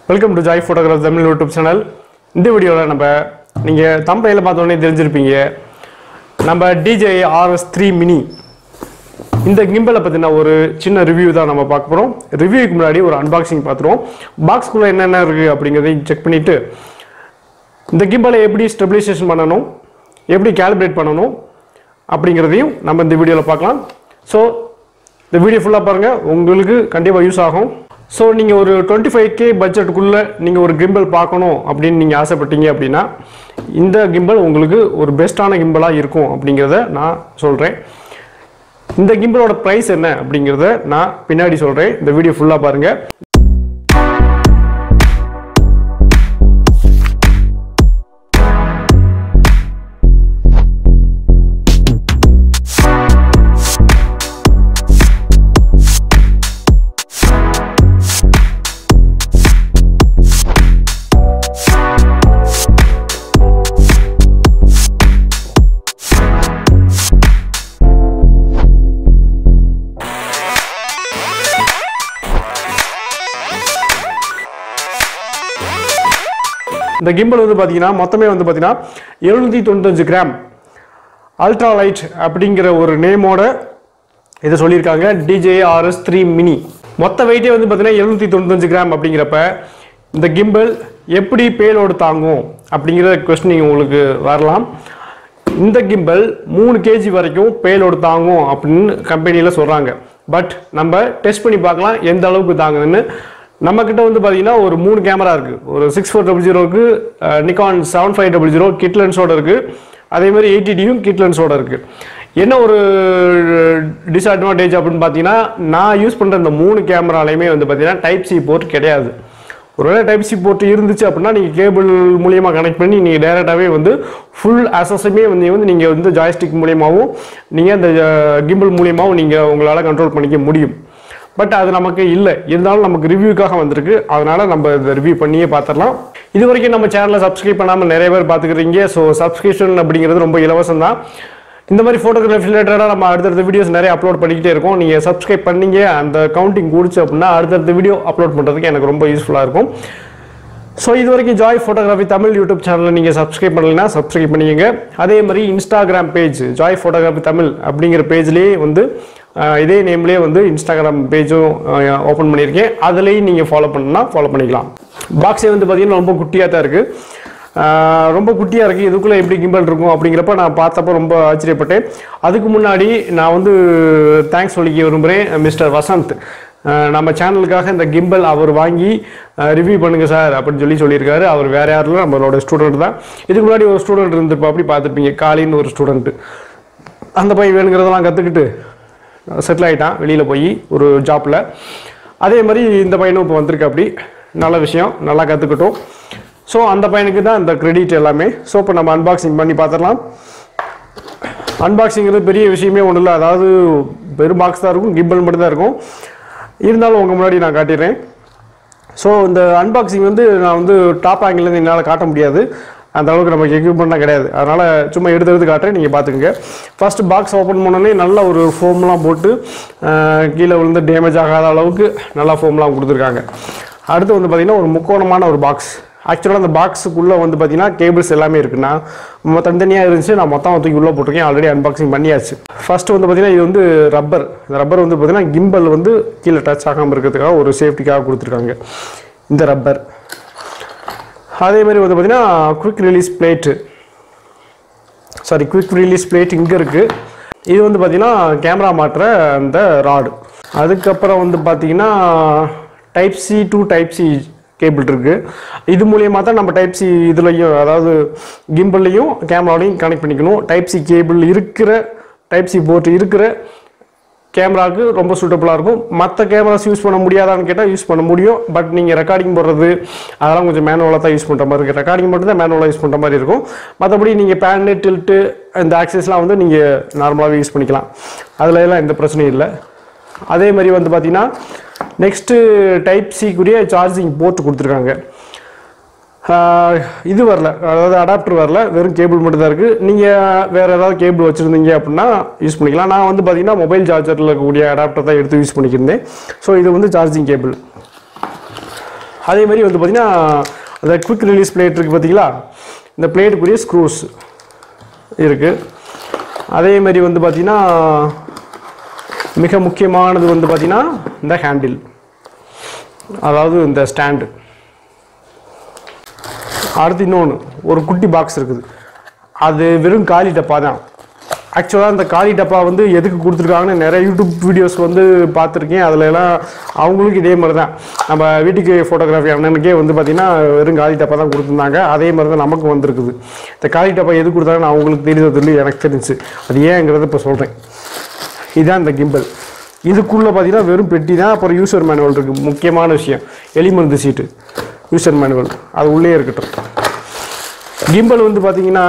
welcome to Joy photograph Tamil YouTube channel இந்த வீடியோவில் நம்ம நீங்கள் தம்பையில் பார்த்தோன்னே தெரிஞ்சிருப்பீங்க நம்ம டிஜே ஆர்எஸ் த்ரீ மினி இந்த கிம்பலை பற்றின ஒரு சின்ன ரிவ்யூ தான் நம்ம பார்க்க போகிறோம் ரிவ்யூக்கு முன்னாடி ஒரு அன்பாக்சிங் பார்த்துருவோம் பாக்ஸ்குள்ளே என்னென்ன இருக்குது அப்படிங்கிறதையும் செக் பண்ணிவிட்டு இந்த கிம்பலை எப்படி ஸ்டெபிலைசேஷன் பண்ணணும் எப்படி கேலிப்ரேட் பண்ணணும் அப்படிங்கிறதையும் நம்ம இந்த வீடியோவில் பார்க்கலாம் ஸோ இந்த வீடியோ ஃபுல்லாக பாருங்கள் உங்களுக்கு கண்டிப்பாக யூஸ் ஆகும் ஸோ நீங்கள் ஒரு டுவெண்ட்டி ஃபைவ் கே பட்ஜெட்டுக்குள்ளே நீங்கள் ஒரு கிம்பல் பார்க்கணும் அப்படின்னு நீங்கள் ஆசைப்பட்டீங்க அப்படின்னா இந்த கிம்பல் உங்களுக்கு ஒரு பெஸ்ட்டான கிம்பலாக இருக்கும் அப்படிங்கிறத நான் சொல்கிறேன் இந்த கிம்பலோட ப்ரைஸ் என்ன அப்படிங்கிறத நான் பின்னாடி சொல்கிறேன் இந்த வீடியோ ஃபுல்லாக பாருங்கள் இந்த கிம்பல் வந்து பார்த்தீங்கன்னா மொத்தமே வந்து பார்த்தீங்கன்னா எழுநூற்றி தொண்ணூத்தஞ்சு கிராம் அல்ட்ரா லைட் அப்படிங்கிற ஒரு நேமோட இதை சொல்லியிருக்காங்க டிஜேஆர்எஸ் த்ரீ மினி மொத்த வெயிட்டே வந்து பார்த்தீங்கன்னா எழுநூற்றி தொண்ணூத்தஞ்சு கிராம் அப்படிங்கிறப்ப இந்த கிம்பல் எப்படி பேலோடு தாங்கும் அப்படிங்கிற கொஸ்டினிங் உங்களுக்கு வரலாம் இந்த கிம்பல் மூணு கேஜி வரைக்கும் பேலோடு தாங்கும் அப்படின்னு கம்பெனியில் சொல்கிறாங்க பட் நம்ம டெஸ்ட் பண்ணி பார்க்கலாம் எந்த அளவுக்கு தாங்குதுன்னு நம்ம கிட்ட வந்து பார்த்தீங்கன்னா ஒரு மூணு கேமரா இருக்குது ஒரு சிக்ஸ் ஃபோர் டபுள் ஜீரோக்கு Nikon seven five double zero kit லென்ஸோட இருக்குது அதே மாதிரி எயிட்டி டியும் கிட் லென்ஸோட இருக்குது என்ன ஒரு டிஸ்அட்வான்டேஜ் அப்படின்னு பார்த்தீங்கன்னா நான் யூஸ் பண்ணுற இந்த மூணு கேமராலையுமே வந்து பார்த்தீங்கன்னா டைப் சி போர்ட் கிடையாது ஒருவேளை டைப் சி போர்ட் இருந்துச்சு அப்படின்னா நீங்கள் கேபிள் மூலியமாக கனெக்ட் பண்ணி நீங்கள் டேரெக்டாகவே வந்து ஃபுல் அசஸுமே வந்து வந்து நீங்கள் வந்து ஜாய்ஸ்டிக் மூலியமாகவும் நீங்கள் அந்த கிம்பிள் மூலியமாகவும் நீங்கள் உங்களால் கண்ட்ரோல் பண்ணிக்க முடியும் பட் அது நமக்கு இல்லை இருந்தாலும் நமக்கு ரிவ்யூக்காக வந்திருக்கு அதனால நம்ம இந்த ரிவ்யூ பண்ணியே பார்த்துடலாம் இது வரைக்கும் நம்ம சேனலை சப்ஸ்கிரைப் பண்ணாமல் நிறைய பேர் பார்த்துக்கிறீங்க ஸோ சப்ஸ்கிரிப்ஷன் அப்படிங்கிறது ரொம்ப இலவசம் தான் இந்த மாதிரி ஃபோட்டோகிராஃபி ரிலேட்டடாக நம்ம அடுத்தடுத்த வீடியோஸ் நிறைய அப்லோட் பண்ணிக்கிட்டே இருக்கோம் நீங்கள் சப்ஸ்கிரைப் பண்ணீங்க அந்த கவுண்டிங் கூடிச்சு அப்படின்னா அடுத்தடுத்த வீடியோ அப்லோட் பண்ணுறதுக்கு எனக்கு ரொம்ப யூஸ்ஃபுல்லாக இருக்கும் ஸோ இது வரைக்கும் ஜாய் ஃபோட்டோகிராஃபி தமிழ் யூடியூப் சேனலை நீங்கள் சப்ஸ்கிரைப் பண்ணலைன்னா சப்ஸ்கிரைப் பண்ணிக்கங்க அதே மாதிரி Instagram page Joy photography Tamil அப்படிங்கிற பேஜ்லேயே வந்து அஹ், இதே நேம்லேயே வந்து இன்ஸ்டாகிராம் பேஜும் ஓப்பன் பண்ணியிருக்கேன் அதுலேயும் நீங்கள் ஃபாலோ பண்ணணும்னா ஃபாலோ பண்ணிக்கலாம் பாக்ஸே வந்து பார்த்தீங்கன்னா ரொம்ப குட்டியாக தான் இருக்குது ஆஹ் ரொம்ப குட்டியாக இருக்குது இதுக்குள்ளே எப்படி கிம்பல் இருக்கும் அப்படிங்கிறப்ப நான் பார்த்தப்ப ரொம்ப ஆச்சரியப்பட்டேன் அதுக்கு முன்னாடி நான் வந்து தேங்க்ஸ் சொல்லிக்க விரும்புகிறேன் மிஸ்டர் வசந்த் ஆஹ் நம்ம சேனலுக்காக இந்த கிம்பல் அவர் வாங்கி ரிவ்யூ பண்ணுங்க சார் அப்படின்னு சொல்லி சொல்லியிருக்காரு அவர் வேற யாரும் இல்லை நம்மளோட ஸ்டூடெண்ட் தான் இதுக்கு முன்னாடி ஒரு ஸ்டூடெண்ட் இருந்திருப்பா அப்படி பார்த்துருப்பீங்க காலின்னு ஒரு ஸ்டூடெண்ட்டு அந்த பையன் வேணுங்கிறதெல்லாம் கற்றுக்கிட்டு செட்டில் ஆகிட்டான் வெளியில் போய் ஒரு ஜாப்பில் அதே மாதிரி இந்த பையனும் இப்போ வந்திருக்கு அப்படி நல்ல விஷயம் நல்லா கற்றுக்கிட்டோம் ஸோ அந்த பையனுக்கு தான் இந்த கிரெடிட் எல்லாமே ஸோ இப்போ நம்ம அன்பாக்சிங் பண்ணி பார்த்துடலாம் அன்பாக்சிங்கிறது பெரிய விஷயமே ஒன்றும் இல்லை அதாவது வெறும் பாக்ஸ் தான் இருக்கும் கிம்பல் மட்டும் தான் இருக்கும் இருந்தாலும் உங்கள் முன்னாடி நான் காட்டிடுறேன் ஸோ இந்த அன்பாக்சிங் வந்து நான் வந்து டாப் ஆங்கிலேருந்து என்னால் காட்ட முடியாது அந்த அளவுக்கு நமக்கு எக்யூப்மெண்ட்லாம் கிடையாது அதனால் சும்மா எடுத்து எடுத்து காட்டுறேன் நீங்கள் பார்த்துக்கங்க ஃபர்ஸ்ட் பாக்ஸ் ஓப்பன் பண்ணோன்னே நல்ல ஒரு ஃபோம்லாம் போட்டு அஹ், கீழே விழுந்து டேமேஜ் ஆகாத அளவுக்கு நல்லா ஃபோம்லாம் கொடுத்துருக்காங்க அடுத்து வந்து பார்த்திங்கன்னா ஒரு முக்கோணமான ஒரு பாக்ஸ் ஆக்சுவலாக அந்த பாக்ஸுக்குள்ளே வந்து பார்த்தீங்கன்னா கேபிள்ஸ் எல்லாமே இருக்குன்னா மொ- தனித்தனியாக இருந்துச்சு நான் மொத்தம் தூக்கி உள்ளே போட்டிருக்கேன் ஆல்ரெடி அன்பாக்சிங் பண்ணியாச்சு ஃபர்ஸ்ட் வந்து பார்த்தீங்கன்னா இது வந்து ரப்பர் இந்த ரப்பர் வந்து பார்த்தீங்கன்னா கிம்பல் வந்து கீழே டச் ஆகாமல் இருக்கிறதுக்காக ஒரு சேஃப்டிக்காக கொடுத்துருக்காங்க இந்த ரப்பர் அதே மாதிரி வந்து பார்த்தீங்கன்னா quick release plate sorry quick release plate இங்கே இருக்குது இது வந்து பார்த்தீங்கன்னா கேமரா மாட்டுற அந்த ராடு அதுக்கப்புறம் வந்து பார்த்தீங்கன்னா type C to type C cable இருக்குது இது மூலியமாக தான் நம்ம டைப் சி இதுலையும் அதாவது கிம்பிள்லையும் கேமராலையும் கனெக்ட் பண்ணிக்கணும் டைப் சி கேபிள் இருக்கிற டைப் சி போர்ட் இருக்கிற கேமராவுக்கு ரொம்ப சூட்டபுளாக இருக்கும் மற்ற கேமராஸ் யூஸ் பண்ண முடியாதான்னு கேட்டால் யூஸ் பண்ண முடியும் பட் நீங்கள் ரெக்கார்டிங் போடுறது அதெல்லாம் கொஞ்சம் மேனுவலாக தான் யூஸ் பண்ணுற மாதிரி இருக்குது ரெக்கார்டிங் மட்டும் தான் மேனுவலாக யூஸ் பண்ணுற மாதிரி இருக்கும் மற்றபடி நீங்கள் பேனு டில்ட்டு இந்த ஆக்சஸ்லாம் வந்து நீங்கள் நார்மலாகவே யூஸ் பண்ணிக்கலாம் அதில் எல்லாம் எந்த பிரச்சனையும் இல்லை அதே மாதிரி வந்து பார்த்தீங்கன்னா நெக்ஸ்ட்டு டைப் சிக்குரிய சார்ஜிங் போர்ட் கொடுத்துருக்காங்க ஆஹ் இது வரல அதாவது அடாப்டர் வரல வெறும் கேபிள் மட்டும் தான் இருக்குது நீங்கள் வேறு ஏதாவது கேபிள் வச்சுருந்தீங்க அப்படின்னா யூஸ் பண்ணிக்கலாம் நான் வந்து பார்த்தீங்கன்னா மொபைல் சார்ஜரில் இருக்கக்கூடிய அடாப்டர் தான் எடுத்து யூஸ் பண்ணிக்கிருந்தேன் ஸோ இது வந்து சார்ஜிங் கேபிள் அதே மாதிரி வந்து பார்த்திங்கன்னா அந்த குவிக் ரிலீஸ் பிளேட் இருக்குது பார்த்தீங்களா இந்த பிளேட்டுக்குரிய ஸ்க்ரூஸ் இருக்குது அதே மாதிரி வந்து பார்த்திங்கன்னா மிக முக்கியமானது வந்து பார்த்திங்கன்னா இந்த ஹேண்டில் அதாவது இந்த ஸ்டாண்டு அடுத்து இன்னொன்று ஒரு குட்டி பாக்ஸ் இருக்குது அது வெறும் காலி டப்பா தான் ஆக்சுவலாக இந்த காலி டப்பா வந்து எதுக்கு கொடுத்துருக்காங்கன்னு நிறைய யூடியூப் வீடியோஸ் வந்து பார்த்துருக்கேன் அதுல எல்லாம் அவங்களுக்கும் இதே மாதிரி தான் நம்ம வீட்டுக்கு ஃபோட்டோகிராஃபி அண்ணனுக்கே வந்து பார்த்திங்கன்னா வெறும் காலி டப்பா தான் கொடுத்துருந்தாங்க அதே மாதிரி தான் நமக்கு வந்திருக்குது இந்த காலி டப்பா எது கொடுத்தாங்கன்னு அவங்களுக்கு தெரியுது சொல்லி எனக்கு தெரிஞ்சு அது ஏங்கிறத இப்போ சொல்கிறேன் இதுதான் இந்த கிம்பல் இதுக்குள்ளே பார்த்தீங்கன்னா வெறும் பெட்டி தான் அப்புறம் யூசர் மேனுவல் இருக்குது முக்கியமான விஷயம் எலிமருந்து சீட்டு யூசர் மேனுவல் அது உள்ளே இருக்கட்டும் கிம்பல் வந்து பார்த்தீங்கன்னா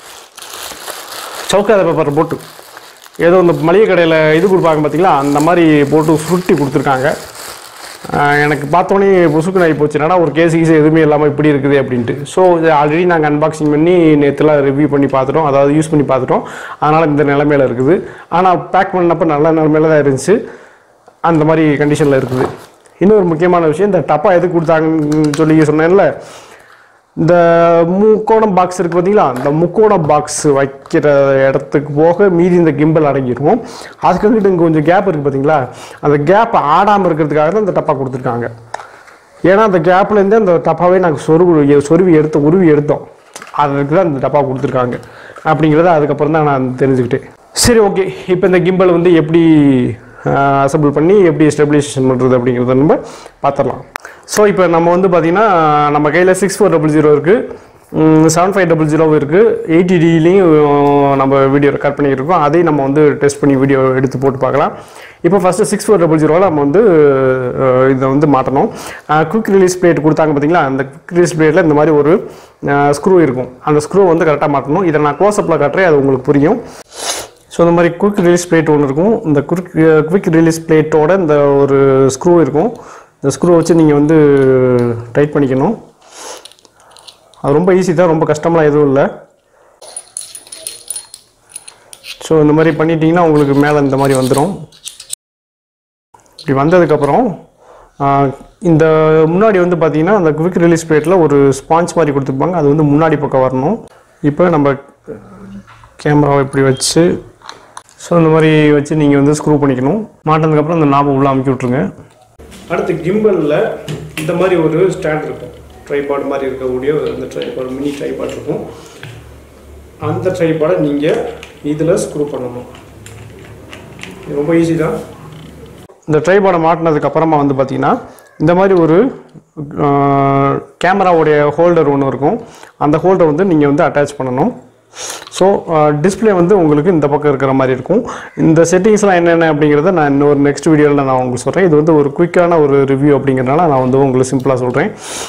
சவுக்காத பேப்பர் போட்டு ஏதோ இந்த மளிகை கடையில் இது கொடுப்பாங்க பார்த்தீங்களா அந்த மாதிரி போட்டு சுருட்டி கொடுத்துருக்காங்க ஆஹ் எனக்கு பார்த்தோன்னே புசுக்கு ஆகி போச்சு என்னடா ஒரு கேஸ் கீஸ் எதுவுமே இல்லாமல் இப்படி இருக்குது அப்படின்ட்டு ஸோ இது ஆல்ரெடி நாங்கள் அன்பாக்சிங் பண்ணி நேற்றுலாம் ரிவ்யூ பண்ணி பார்த்துட்டோம் அதாவது யூஸ் பண்ணி பார்த்துட்டோம் அதனால் இந்த நிலமையில இருக்குது ஆனால் பேக் பண்ணப்போ நல்ல நிலமையில தான் இருந்துச்சு அந்த மாதிரி கண்டிஷனில் இருக்குது இன்னொரு முக்கியமான விஷயம் இந்த டப்பா எதுக்கு கொடுத்தாங்கன்னு சொல்லி சொன்னேன்ல இந்த முக்கோணம் பாக்ஸ் இருக்குது பார்த்தீங்களா இந்த முக்கோணம் பாக்ஸ் வைக்கிற இடத்துக்கு போக மீதி இந்த கிம்பல் அடங்கிடும் அதுக்குங்கிட்ட இங்கே கொஞ்சம் கேப் இருக்குது பார்த்தீங்களா அந்த கேப் ஆடாமல் இருக்கிறதுக்காக தான் இந்த டப்பா கொடுத்துருக்காங்க ஏன்னா அந்த கேப்லேருந்தே அந்த டப்பாவே நாங்கள் சொருவி சொருவி எடுத்தோம் உருவி எடுத்தோம் அதுக்கு தான் இந்த டப்பா கொடுத்துருக்காங்க அப்படிங்கிறத அதுக்கப்புறம் தான் நான் தெரிஞ்சுக்கிட்டேன் சரி ஓகே இப்போ இந்த கிம்பல் வந்து எப்படி அசம்பிள் பண்ணி எப்படி ஸ்டெபிலைசேஷன் பண்ணுறது அப்படிங்கிறத நம்ம பார்த்துடலாம் ஸோ இப்போ நம்ம வந்து பார்த்திங்கன்னா நம்ம கையில் சிக்ஸ் ஃபோர் டபுள் ஜீரோ இருக்குது செவன் ஃபைவ் டபுள் ஜீரோ இருக்குது எயிட்டி டிலையும் நம்ம வீடியோ ரெக்கார்ட் பண்ணியிருக்கோம் அதையும் நம்ம வந்து டெஸ்ட் பண்ணி வீடியோ எடுத்து போட்டு பார்க்கலாம் இப்போ ஃபஸ்ட்டு சிக்ஸ் ஃபோர் டபுள் ஜீரோவில் நம்ம வந்து அஹ், இதை வந்து மாட்டணும் குவிக் ரிலீஸ் பிளேட் கொடுத்தாங்க பார்த்தீங்களா அந்த குவிக் ரிலீஸ் பிளேட்டில் இந்த மாதிரி ஒரு ஸ்க்ரூ இருக்கும் அந்த ஸ்க்ரூ வந்து கரெக்டாக மாட்டணும் இதை நான் க்ளோஸ்அப்பில் காட்டுறேன் அது உங்களுக்கு புரியும் ஸோ இந்த மாதிரி குவிக் ரிலீஸ் பிளேட் ஒன்று இருக்கும் இந்த குவிக் குவிக் ரிலீஸ் பிளேட்டோட இந்த ஒரு ஸ்க்ரூ இருக்கும் இந்த ஸ்க்ரூ வச்சு நீங்கள் வந்து டைட் பண்ணிக்கணும் அது ரொம்ப ஈஸி தான் ரொம்ப கஷ்டம்லாம் எதுவும் இல்லை ஸோ இந்த மாதிரி பண்ணிட்டீங்கன்னா உங்களுக்கு மேலே இந்த மாதிரி வந்துடும் இப்படி வந்ததுக்கப்புறம் ஆஹ், இந்த முன்னாடி வந்து பார்த்தீங்கன்னா அந்த குவிக் ரிலீஸ் பிளேட்டில் ஒரு ஸ்பாஞ்ச் மாதிரி கொடுத்துருப்பாங்க அது வந்து முன்னாடி பக்கம் வரணும் இப்போ நம்ம கேமராவை இப்படி வச்சு ஸோ இந்த மாதிரி வச்சு நீங்கள் வந்து ஸ்க்ரூ பண்ணிக்கணும் மாட்டினதுக்கப்புறம் இந்த நாபை உள்ள அமுக்கி விட்ருங்க அடுத்து கிம்பலில் இந்த மாதிரி ஒரு ஸ்டாண்ட் இருக்கும் ட்ரைபாட் மாதிரி இருக்கக்கூடிய அந்த ட்ரைபாட் மினி ட்ரைபாட் இருக்கும் அந்த ட்ரைபாடை நீங்கள் இதில் ஸ்க்ரூ பண்ணணும் இது ரொம்ப ஈஸி தான் இந்த ட்ரைபாடை மாட்டினதுக்கு அப்புறமா வந்து பார்த்தீங்கன்னா இந்த மாதிரி ஒரு கேமராவுடைய ஹோல்டர் ஒன்று இருக்கும் அந்த ஹோல்டர் வந்து நீங்கள் வந்து அட்டாச் பண்ணணும் ஸோ டிஸ்ப்ளே வந்து உங்களுக்கு இந்த பக்கம் இருக்கிற மாதிரி இருக்கும் இந்த செட்டிங்ஸ்லாம் என்னென்ன அப்படிங்கிறத நான் இன்னொரு நெக்ஸ்ட் வீடியோவில் நான் உங்களுக்கு சொல்கிறேன் இது வந்து ஒரு குயிக்கான ஒரு ரிவ்யூ அப்படிங்கிறனால நான் வந்து உங்களுக்கு சிம்பிளாக சொல்கிறேன்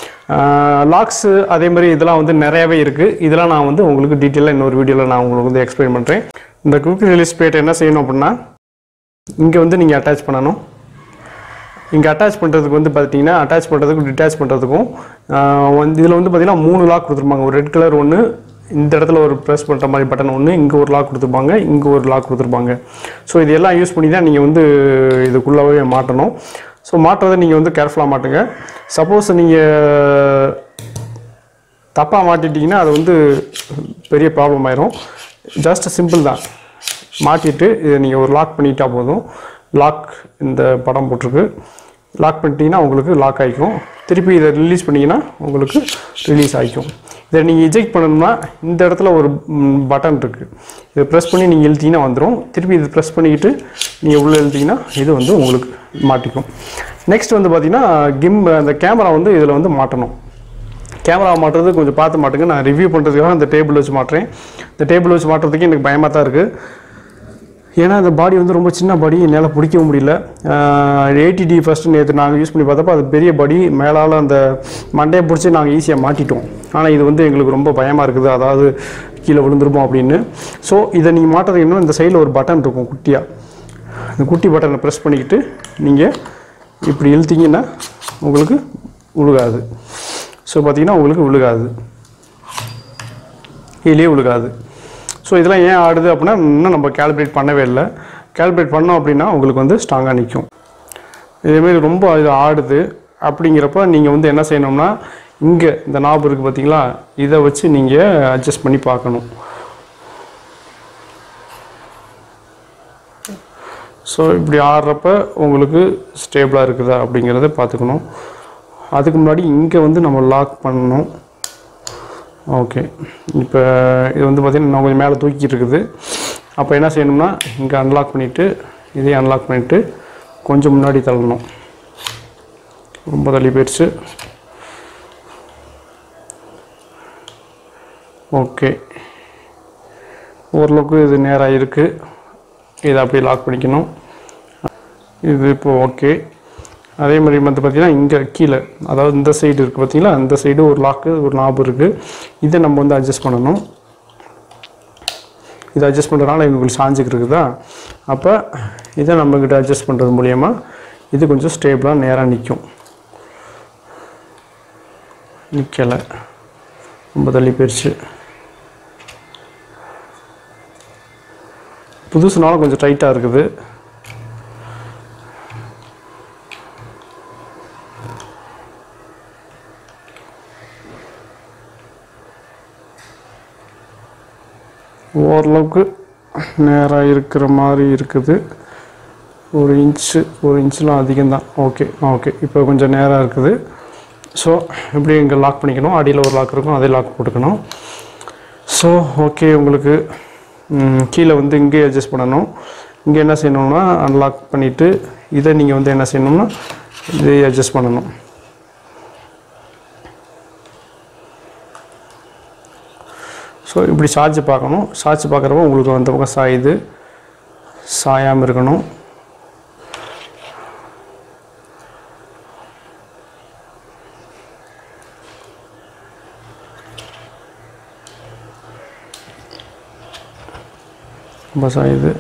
லாக்ஸு அதே மாதிரி இதெல்லாம் வந்து நிறையவே இருக்குது இதெல்லாம் நான் வந்து உங்களுக்கு டீட்டெயிலாக இன்னொரு வீடியோவில் நான் உங்களுக்கு வந்து எக்ஸ்பிளைன் பண்ணுறேன் இந்த குவிக் ரிலீஸ் பிளேட் என்ன செய்யணும் அப்படின்னா இங்கே வந்து நீங்கள் அட்டாச் பண்ணணும் இங்கே அட்டாச் பண்ணுறதுக்கு வந்து பார்த்தீங்கன்னா அட்டாச் பண்ணுறதுக்கும் டிட்டாச் பண்ணுறதுக்கும் ஆஹ் வந்து இதில் வந்து பார்த்தீங்கன்னா மூணு லாக் கொடுத்துருப்பாங்க ஒரு ரெட் கலர் ஒன்று இந்த இடத்துல ஒரு ப்ரெஸ் பண்ணுற மாதிரி பட்டன் ஒன்று இங்கே ஒரு லாக் கொடுத்துருப்பாங்க இங்கே ஒரு லாக் கொடுத்துருப்பாங்க ஸோ இது எல்லாம் யூஸ் பண்ணி தான் நீங்கள் வந்து இதுக்குள்ளவே மாட்டணும் ஸோ மாட்டுறதை நீங்கள் வந்து கேர்ஃபுல்லாக மாட்டுங்க சப்போஸ் நீங்கள் தப்பாக மாட்டிட்டீங்கன்னா அது வந்து பெரிய ப்ராப்ளம் ஆயிரும் ஜஸ்ட் சிம்பிள் தான் மாட்டிட்டு இதை நீங்கள் ஒரு லாக் பண்ணிட்டா போதும் லாக் இந்த படம் போட்டிருக்கு லாக் பண்ணிட்டீங்கன்னா உங்களுக்கு லாக் ஆகிக்கும் திருப்பி இதை ரிலீஸ் பண்ணிங்கன்னா உங்களுக்கு ரிலீஸ் ஆகிக்கும் இதை நீங்கள் இஜெக்ட் பண்ணணும்னா இந்த இடத்துல ஒரு பட்டன் இருக்குது இதை ப்ரெஸ் பண்ணி நீங்கள் இழுத்தீங்கன்னா வந்துடும் திருப்பி இதை ப்ரெஸ் பண்ணிக்கிட்டு நீங்கள் உள்ளே இழுத்தீங்கன்னா இது வந்து உங்களுக்கு மாட்டிக்கும் நெக்ஸ்ட் வந்து பார்த்தீங்கன்னா கிம் அந்த கேமரா வந்து இதில் வந்து மாட்டணும் கேமரா மாட்டுறது கொஞ்சம் பார்த்து மாட்டுங்க நான் ரிவ்யூ பண்ணுறதுக்காக இந்த டேபிள் வச்சு மாட்டுறேன் இந்த டேபிள் வச்சு மாட்டுறதுக்கு எனக்கு பயமாக தான் இருக்குது ஏன்னா இந்த பாடி வந்து ரொம்ப சின்ன பாடி என்னால் பிடிக்கவும் முடியல எயிட்டி டி ஃபஸ்ட்டு நேற்று நாங்கள் யூஸ் பண்ணி பார்த்தப்போ அது பெரிய பாடி மேலால் அந்த மண்டையை பிடிச்சி நாங்கள் ஈஸியாக மாட்டிட்டோம் ஆனால் இது வந்து எங்களுக்கு ரொம்ப பயமாக இருக்குது அதாவது கீழே விழுந்துருமோ அப்படின்னு ஸோ இதை நீங்கள் மாட்டுறதுக்கு இன்னும் இந்த சைடில் ஒரு பட்டன் இருக்கும் குட்டியாக இந்த குட்டி பட்டனை ப்ரெஸ் பண்ணிக்கிட்டு நீங்கள் இப்படி இழுத்தீங்கன்னா உங்களுக்கு உழுகாது ஸோ பார்த்தீங்கன்னா உங்களுக்கு விழுகாது கீழே விழுகாது ஸோ இதெல்லாம் ஏன் ஆடுது அப்படின்னா இன்னும் நம்ம கேல்குலேட் பண்ணவே இல்லை கேல்குலேட் பண்ணோம் அப்படின்னா உங்களுக்கு வந்து ஸ்ட்ராங்காக நிற்கும் இதேமாரி ரொம்ப இது ஆடுது அப்படிங்கிறப்ப நீங்கள் வந்து என்ன செய்யணும்னா இங்கே இந்த நாப் இருக்குது பார்த்தீங்களா இதை வச்சு நீங்கள் அட்ஜஸ்ட் பண்ணி பார்க்கணும் ஸோ இப்படி ஆடுறப்ப உங்களுக்கு ஸ்டேபிளாக இருக்குதா அப்படிங்கிறத பார்த்துக்கணும் அதுக்கு முன்னாடி இங்கே வந்து நம்ம லாக் பண்ணணும் ஓகே இப்போ இது வந்து பார்த்திங்கன்னா நான் கொஞ்சம் மேலே தூக்கிட்டு இருக்குது அப்போ என்ன செய்யணும்னா இங்கே அன்லாக் பண்ணிவிட்டு இதையும் அன்லாக் பண்ணிவிட்டு கொஞ்சம் முன்னாடி தள்ளணும் ரொம்ப தள்ளி போயிடுச்சு ஓகே ஓரளவுக்கு இது நேராக இருக்குது இதை அப்படியே லாக் பண்ணிக்கணும் இது இப்போ ஓகே அதே மாதிரி வந்து பார்த்தீங்கன்னா இங்கே கீழே அதாவது இந்த சைடு இருக்குது பார்த்தீங்களா அந்த சைடு ஒரு லாக்கு ஒரு நாபு இருக்குது இதை நம்ம வந்து அட்ஜஸ்ட் பண்ணணும் இதை அட்ஜஸ்ட் பண்ணுறதுனால உங்களுக்கு சாஞ்சுக்கு இருக்குதா அப்போ இதை நம்மக்கிட்ட அட்ஜஸ்ட் பண்ணுறது மூலயமா இது கொஞ்சம் ஸ்டேபிளாக நேராக நிற்கும் நிற்கலை ரொம்ப தள்ளி போயிடுச்சு புதுசுனால கொஞ்சம் டைட்டாக இருக்குது ஓரளவுக்கு நேராக இருக்கிற மாதிரி இருக்குது ஒரு இன்ச்சு ஒரு இன்ச்சுலாம் அதிகம்தான் ஓகே ஓகே இப்போ கொஞ்சம் நேராக இருக்குது ஸோ இப்படி இங்கே லாக் பண்ணிக்கணும் அடியில் ஒரு லாக் இருக்கும் அதே லாக் போட்டுக்கணும் ஸோ ஓகே உங்களுக்கு ம், கீழே வந்து இங்கே அட்ஜஸ்ட் பண்ணணும் இங்கே என்ன செய்யணும்னா அன்லாக் பண்ணிவிட்டு இதை நீங்கள் வந்து என்ன செய்யணும்னா இதை அட்ஜஸ்ட் பண்ணணும் ஸோ இப்படி சார்ஜ் பார்க்கணும் சார்ஜ் பார்க்குறப்ப உங்களுக்கு அந்த பக்கம் சாயுது சாயாமல் இருக்கணும் ரொம்ப சாயுது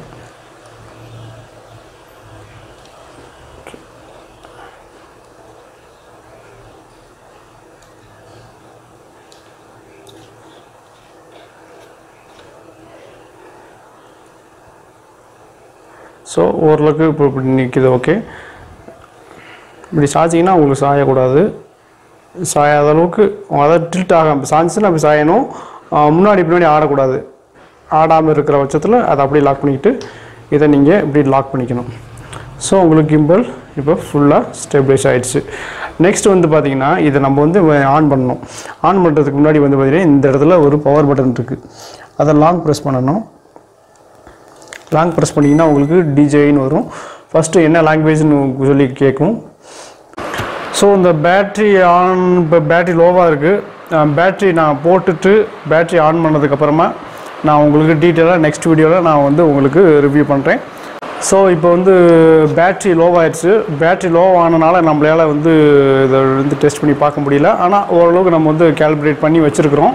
ஸோ ஓரளவுக்கு இப்போ இப்படி நிற்கிது ஓகே இப்படி சாய்ச்சிங்கன்னா உங்களுக்கு சாயக்கூடாது சாயாத அளவுக்கு அதாவது டில்ட் ஆகாம சாஞ்சுன்னா அப்படி சாயணும் ஆ, முன்னாடி பின்னாடி ஆடக்கூடாது ஆடாமல் இருக்கிற பட்சத்தில் அதை அப்படியே லாக் பண்ணிக்கிட்டு இதை நீங்கள் இப்படி லாக் பண்ணிக்கணும் ஸோ உங்களுக்கு கிம்பல் இப்போ ஃபுல்லாக ஸ்டெபிளைஸ் ஆயிடுச்சு நெக்ஸ்ட் வந்து பார்த்தீங்கன்னா இதை நம்ம வந்து ஆன் பண்ணணும் ஆன் பண்ணுறதுக்கு முன்னாடி வந்து பார்த்தீங்கன்னா இந்த இடத்துல ஒரு பவர் பட்டன் இருக்குது அதை லாங் ப்ரெஸ் பண்ணணும் லாங் ப்ரெஸ் பண்ணிங்கன்னா உங்களுக்கு டிஜேன்னு வரும் ஃபஸ்ட்டு என்ன லாங்குவேஜ்னு சொல்லி கேட்கும் ஸோ இந்த பேட்ரி ஆன் இப்போ பேட்ரி லோவாக இருக்குது பேட்ரி நான் போட்டுட்டு பேட்ரி ஆன் பண்ணதுக்கப்புறமா நான் உங்களுக்கு டீட்டெயிலாக நெக்ஸ்ட் வீடியோவில் நான் வந்து உங்களுக்கு ரிவ்யூ பண்ணுறேன் ஸோ இப்போ வந்து பேட்ரி லோவாகிடுச்சு பேட்ரி லோ ஆனனால நம்மளால் வந்து இதை வந்து டெஸ்ட் பண்ணி பார்க்க முடியல ஆனால் ஓரளவுக்கு நம்ம வந்து கேல்குலேட் பண்ணி வச்சுருக்குறோம்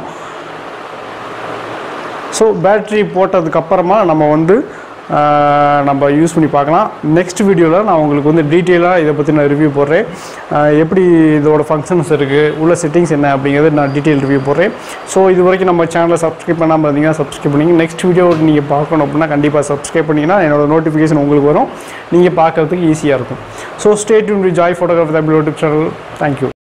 ஸோ பேட்ரி போட்டதுக்கப்புறமா நம்ம வந்து ஆஹ், நம்ம யூஸ் பண்ணி பார்க்கலாம் நெக்ஸ்ட் வீடியோவில் நான் உங்களுக்கு வந்து டீட்டெயிலாக இதை பற்றி நான் ரிவ்யூ போடுறேன் ஆஹ், எப்படி இதோட ஃபங்க்ஷன்ஸ் இருக்குது உள்ள செட்டிங்ஸ் என்ன அப்படிங்கிறது நான் டீட்டெயில் ரிவ்யூ போடுறேன் ஸோ இது வரைக்கும் நம்ம சேனலை சப்ஸ்கிரைப் பண்ணாமல் இருந்தீங்கன்னா சப்ஸ்கிரைப் பண்ணிங்க நெக்ஸ்ட் வீடியோ நீங்கள் பார்க்கணும் அப்படின்னா கண்டிப்பாக சப்ஸ்கிரைப் பண்ணிங்கன்னா என்னோட நோட்டிஃபிகேஷன் உங்களுக்கு வரும் நீங்கள் பார்க்கறதுக்கு ஈஸியாக இருக்கும் ஸோ ஸ்டேட் யூன் Joy photography Tamil YouTube channel thank you